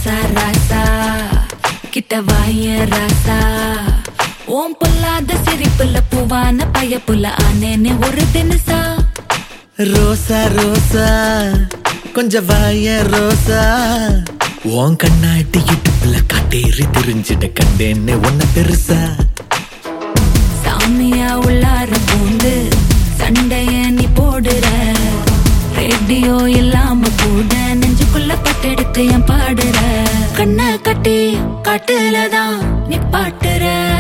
ராசா ராசா கிட்ட வாய ராசா ஓம் பொல்லாத சிரிப்புல பூவான பயப்புல ஆனேன்னு ஒரு தினசா ரோசா ரோசா கொஞ்சம் வாய ரோசா உன் கண்ணாடி இடுப்புல காட்டேறி தெரிஞ்சிட கண்டேன்னு ஒன்ன பெருசா சாமியா உள்ளார பூந்து சண்டைய நீ போடுற ரேடியோ இல்லாம கூட நெஞ்சுக்குள்ள பட்டெடுத்து என் பாடுற கண்ணை கட்டி காட்டுலதான் நீ பாட்டுற